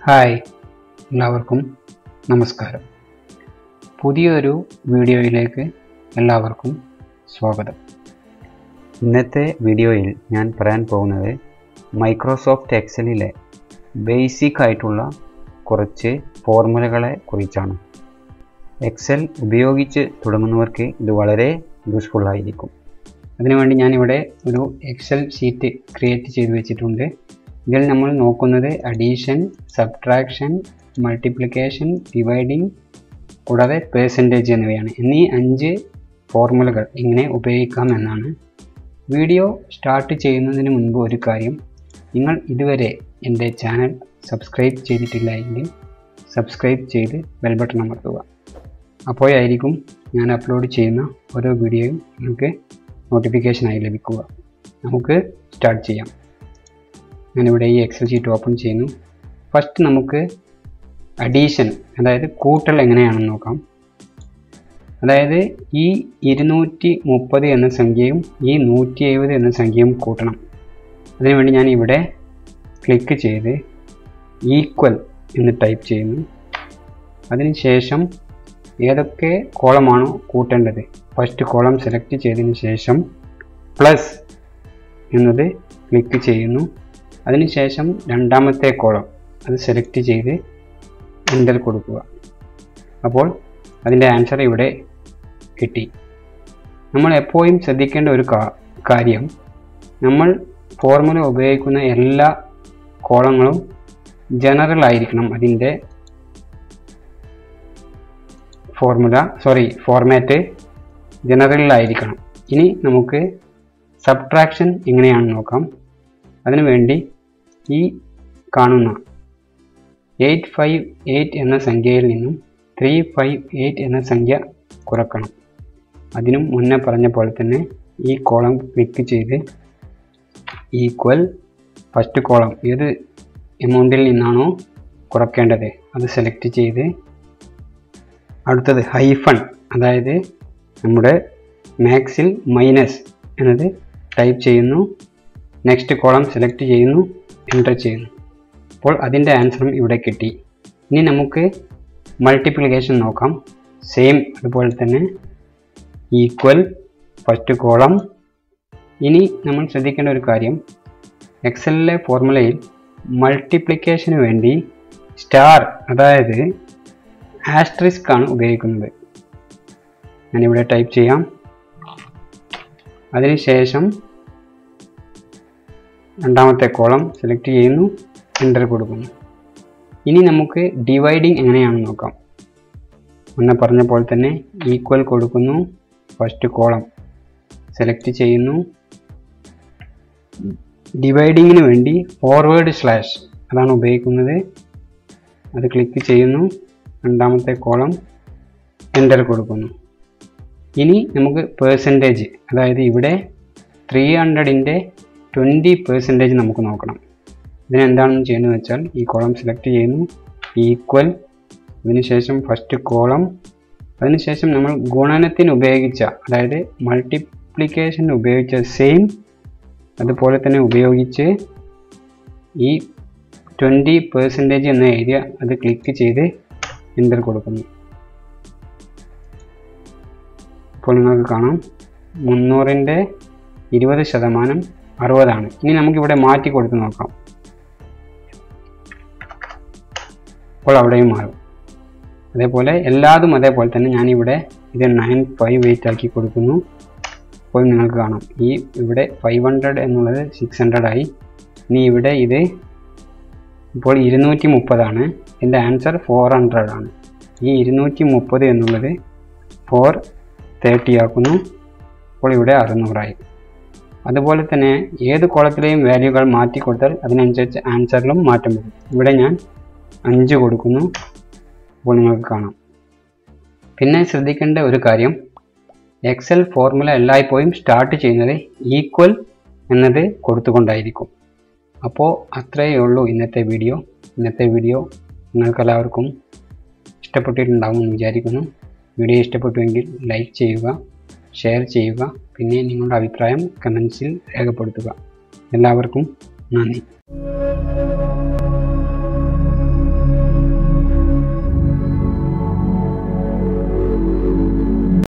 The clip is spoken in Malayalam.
ഹായ് എല്ലാവർക്കും നമസ്കാരം പുതിയൊരു വീഡിയോയിലേക്ക് എല്ലാവർക്കും സ്വാഗതം ഇന്നത്തെ വീഡിയോയിൽ ഞാൻ പറയാൻ പോകുന്നത് മൈക്രോസോഫ്റ്റ് എക്സലിലെ ബേസിക് ആയിട്ടുള്ള കുറച്ച് ഫോർമുലകളെ കുറിച്ചാണ് എക്സൽ ഉപയോഗിച്ച് തുടങ്ങുന്നവർക്ക് ഇത് വളരെ യൂസ്ഫുൾ ആയിരിക്കും അതിനുവേണ്ടി ഞാനിവിടെ ഒരു എക്സൽ ഷീറ്റ് ക്രിയേറ്റ് ചെയ്ത് വെച്ചിട്ടുണ്ട് ഇതിൽ നമ്മൾ നോക്കുന്നത് അഡീഷൻ സബ്ട്രാക്ഷൻ മൾട്ടിപ്ലിക്കേഷൻ ഡിവൈഡിങ് കൂടാതെ പേഴ്സൻറ്റേജ് എന്നിവയാണ് എന്നീ അഞ്ച് ഫോർമുലകൾ എങ്ങനെ ഉപയോഗിക്കാം എന്നാണ് വീഡിയോ സ്റ്റാർട്ട് ചെയ്യുന്നതിന് മുൻപ് ഒരു കാര്യം നിങ്ങൾ ഇതുവരെ എൻ്റെ ചാനൽ സബ്സ്ക്രൈബ് ചെയ്തിട്ടില്ല എങ്കിൽ സബ്സ്ക്രൈബ് ചെയ്ത് ബെൽ ബട്ടൺ അമർത്തുക അപ്പോഴായിരിക്കും ഞാൻ അപ്ലോഡ് ചെയ്യുന്ന ഓരോ വീഡിയോയും നിങ്ങൾക്ക് നോട്ടിഫിക്കേഷനായി ലഭിക്കുക നമുക്ക് സ്റ്റാർട്ട് ചെയ്യാം ഞാനിവിടെ ഈ എക്സൽ ഷീറ്റ് ഓപ്പൺ ചെയ്യുന്നു ഫസ്റ്റ് നമുക്ക് അഡീഷൻ അതായത് കൂട്ടൽ എങ്ങനെയാണെന്ന് നോക്കാം അതായത് ഈ ഇരുന്നൂറ്റി മുപ്പത് എന്ന സംഖ്യയും ഈ നൂറ്റി എഴുപത് എന്ന സംഖ്യയും കൂട്ടണം അതിനുവേണ്ടി ഞാൻ ഇവിടെ ക്ലിക്ക് ചെയ്ത് ഈക്വൽ എന്ന് ടൈപ്പ് ചെയ്യുന്നു അതിനുശേഷം ഏതൊക്കെ കോളമാണോ കൂട്ടേണ്ടത് ഫസ്റ്റ് കോളം സെലക്ട് ചെയ്തതിന് ശേഷം പ്ലസ് എന്നത് ക്ലിക്ക് ചെയ്യുന്നു അതിനുശേഷം രണ്ടാമത്തെ കോളം അത് സെലക്ട് ചെയ്ത് എൻ്റർ കൊടുക്കുക അപ്പോൾ അതിൻ്റെ ആൻസർ ഇവിടെ കിട്ടി നമ്മൾ എപ്പോഴും ശ്രദ്ധിക്കേണ്ട ഒരു കാര്യം നമ്മൾ ഫോർമുല ഉപയോഗിക്കുന്ന എല്ലാ കോളങ്ങളും ജനറൽ ആയിരിക്കണം അതിൻ്റെ ഫോർമുല സോറി ഫോർമാറ്റ് ജനറലിലായിരിക്കണം ഇനി നമുക്ക് സബ്ട്രാക്ഷൻ എങ്ങനെയാണെന്ന് നോക്കാം അതിനുവേണ്ടി ഈ കാണുന്ന എയ്റ്റ് ഫൈവ് എയ്റ്റ് എന്ന സംഖ്യയിൽ നിന്നും ത്രീ ഫൈവ് എയ്റ്റ് എന്ന സംഖ്യ കുറക്കണം അതിനും മുന്നേ പറഞ്ഞ പോലെ തന്നെ ഈ കോളം ക്ലിക്ക് ചെയ്ത് ഈക്വൽ ഫസ്റ്റ് കോളം ഏത് എമൗണ്ടിൽ നിന്നാണോ കുറയ്ക്കേണ്ടത് അത് സെലക്ട് ചെയ്ത് അടുത്തത് ഹൈഫൺ അതായത് നമ്മുടെ മാക്സിൽ മൈനസ് എന്നത് ടൈപ്പ് ചെയ്യുന്നു നെക്സ്റ്റ് കോളം സെലക്ട് ചെയ്യുന്നു എൻ്റർ ചെയ്യുന്നു അപ്പോൾ അതിൻ്റെ ആൻസറും ഇവിടെ കിട്ടി ഇനി നമുക്ക് മൾട്ടിപ്ലിക്കേഷൻ നോക്കാം സെയിം അതുപോലെ തന്നെ ഈക്വൽ ഫസ്റ്റ് കോളം ഇനി നമ്മൾ ശ്രദ്ധിക്കേണ്ട ഒരു കാര്യം എക്സലിലെ ഫോർമുലയിൽ മൾട്ടിപ്ലിക്കേഷന് വേണ്ടി സ്റ്റാർ അതായത് ആസ്ട്രിസ്ക് ആണ് ഉപയോഗിക്കുന്നത് ഞാനിവിടെ ടൈപ്പ് ചെയ്യാം അതിനുശേഷം രണ്ടാമത്തെ കോളം സെലക്ട് ചെയ്യുന്നു എൻ്റർ കൊടുക്കുന്നു ഇനി നമുക്ക് ഡിവൈഡിങ് എങ്ങനെയാണെന്ന് നോക്കാം മുന്നേ പറഞ്ഞ പോലെ തന്നെ ഈക്വൽ കൊടുക്കുന്നു ഫസ്റ്റ് കോളം സെലക്ട് ചെയ്യുന്നു ഡിവൈഡിങ്ങിന് വേണ്ടി ഫോർവേഡ് സ്ലാഷ് അതാണ് ഉപയോഗിക്കുന്നത് അത് ക്ലിക്ക് ചെയ്യുന്നു രണ്ടാമത്തെ കോളം എൻ്റർ കൊടുക്കുന്നു ഇനി നമുക്ക് പേഴ്സൻറ്റേജ് അതായത് ഇവിടെ ത്രീ ഹൺഡ്രഡിൻ്റെ ട്വൻറ്റി പേഴ്സൻറ്റേജ് നമുക്ക് നോക്കണം ഇതിനെന്താണെന്ന് ചെയ്യുന്നത് വെച്ചാൽ ഈ കോളം സെലക്ട് ചെയ്യുന്നു ഈക്വൽ അതിനുശേഷം ഫസ്റ്റ് കോളം അതിനുശേഷം നമ്മൾ ഗുണനത്തിന് ഉപയോഗിച്ച അതായത് മൾട്ടിപ്ലിക്കേഷന് ഉപയോഗിച്ച സെയിം അതുപോലെ തന്നെ ഉപയോഗിച്ച് ഈ ട്വൻറ്റി പേഴ്സൻറ്റേജ് എന്ന ഏരിയ അത് ക്ലിക്ക് ചെയ്ത് എൻ്റർ കൊടുക്കുന്നു ഇപ്പോൾ നിങ്ങൾക്ക് കാണാം മുന്നൂറിൻ്റെ ഇരുപത് ശതമാനം അറുപതാണ് ഇനി നമുക്കിവിടെ മാറ്റി കൊടുത്ത് നോക്കാം അപ്പോൾ അവിടെയും മാറും അതേപോലെ എല്ലാതും അതേപോലെ തന്നെ ഞാനിവിടെ ഇത് നയൻ ഫൈവ് എയ്റ്റ് ആക്കി കൊടുക്കുന്നു അപ്പോൾ നിങ്ങൾക്ക് കാണാം ഈ ഇവിടെ ഫൈവ് ഹൺഡ്രഡ് എന്നുള്ളത് സിക്സ് ഹൺഡ്രഡ് ആയി ഇനി ഇവിടെ ഇത് ഇപ്പോൾ ഇരുന്നൂറ്റി മുപ്പതാണ് എൻ്റെ ആൻസർ ഫോർ ഹൺഡ്രഡ് ആണ് ഈ ഇരുന്നൂറ്റി മുപ്പത് എന്നുള്ളത് ഫോർ തേർട്ടി ആക്കുന്നു അപ്പോൾ ഇവിടെ അറുന്നൂറായി അതുപോലെ തന്നെ ഏത് കോളത്തിലെയും വാല്യൂകൾ മാറ്റി കൊടുത്താൽ അതിനനുസരിച്ച് ആൻസറിലും മാറ്റം വരും ഇവിടെ ഞാൻ അഞ്ച് കൊടുക്കുന്നു അപ്പോൾ നിങ്ങൾക്ക് കാണാം പിന്നെ ശ്രദ്ധിക്കേണ്ട ഒരു കാര്യം എക്സൽ ഫോർമുല എല്ലായ്പ്പോഴും സ്റ്റാർട്ട് ചെയ്യുന്നത് ഈക്വൽ എന്നത് കൊടുത്തുകൊണ്ടായിരിക്കും അപ്പോൾ അത്രയേ ഉള്ളൂ ഇന്നത്തെ വീഡിയോ ഇന്നത്തെ വീഡിയോ നിങ്ങൾക്കെല്ലാവർക്കും ഇഷ്ടപ്പെട്ടിട്ടുണ്ടാകുമെന്ന് വിചാരിക്കുന്നു വീഡിയോ ഇഷ്ടപ്പെട്ടുവെങ്കിൽ ലൈക്ക് ചെയ്യുക ഷെയർ ചെയ്യുക പിന്നെ നിങ്ങളുടെ അഭിപ്രായം കമൻസിൽ രേഖപ്പെടുത്തുക എല്ലാവർക്കും നന്ദി